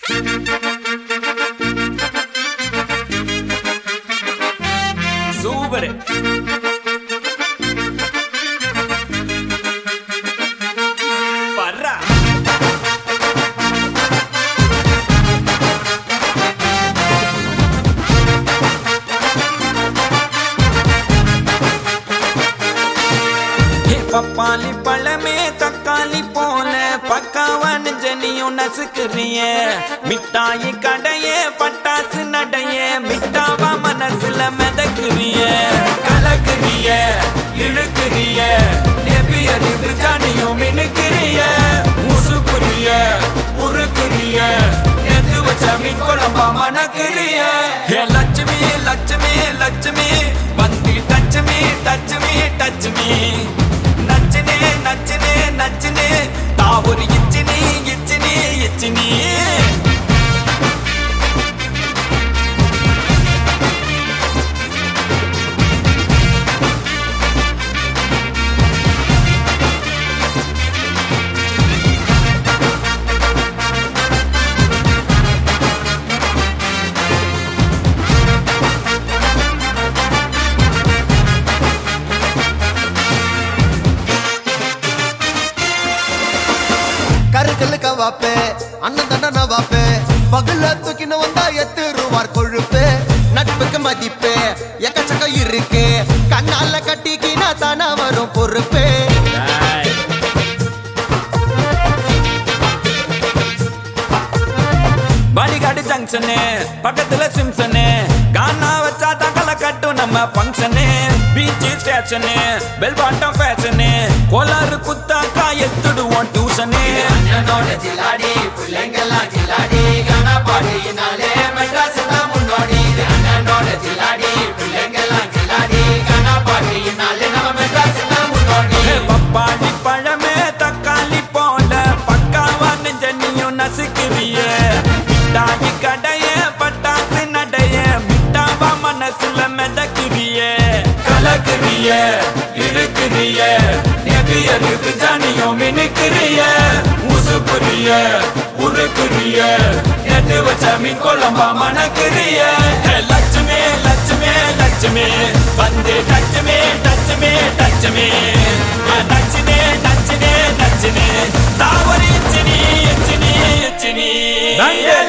super பர்றா ஏ பப்பாளி பழமே தக்காளி போல பக்காவான ஜனியும் நசுக்குறிய மிட்டாயி கடைய பட்டாசு நடைய மிட்டாவா மனசுல மிதக்குறிய கலக்குறிய இழுக்குறிய நெபி அறிவு ஜானியும் மினுக்குறிய முசுக்குறிய உருக்குறிய எது வச்ச மீன் குழம்பா மணக்குறிய ஏ லட்சுமி லட்சுமி லட்சுமி வந்து touch me touch me touch me நச்சுனே நச்சுனே நச்சுனே தாவூர் இச்சினி இச்சினி இச்சினி கருக்கல்லுக்க வாப்பே அண்ணன் தண்டன வாப்பே பகல்ல தூக்கின்னு வந்தா எத்து ரூபார் கொழுப்பு நட்புக்கு மதிப்பு எக்கச்சக்கம் இருக்கு கண்ணால கட்டிக்கினா தானா வரும் பொறுப்பு பாடிகாடு ஜங்ஷனு பக்கத்துல சிம்சனு கானா வச்சா தகல கட்டும் நம்ம function beach station bell bottom fashion கோலாறு குத்தாக்கா எத்துடுவோம் டியூஷனு அண்ணனோட ஜில்லாடி பிள்ளைங்கெல்லாம் ஜில்லாடி கானா பாடியினாலே மெட்ராஸ் தான் முன்னோடி இது அண்ணனோட ஜில்லாடி பிள்ளைங்கெல்லாம் ஜில்லாடி கானா பாடியினாலே நம்ம மெட்ராஸ் தான் முன்னோடி ஏ பப்பாளி பழமே தக்காளி போல பக்காவா நெஞ்சனியும் நசுக்குறிய மிட்டாயி கடைய பட்டாசு நடைய மிட்டாவா மனசுல மிதக்குறிய கலக்குறிய இழுக்குறிய நெபி அறிவு ஜானியும் மினுக்குறிய உசுப்புறிய உருக்குறிய எது வச்ச மீன் குழம்பா மணக்குறிய ஏ லட்சுமி லட்சுமி லட்சுமி வந்து டச்சுமே டச்சுமே டச்சுமே நச்சுனே நச்சுனே நச்சுனே தாவரி இச்சினி இச்சினி இச்சினி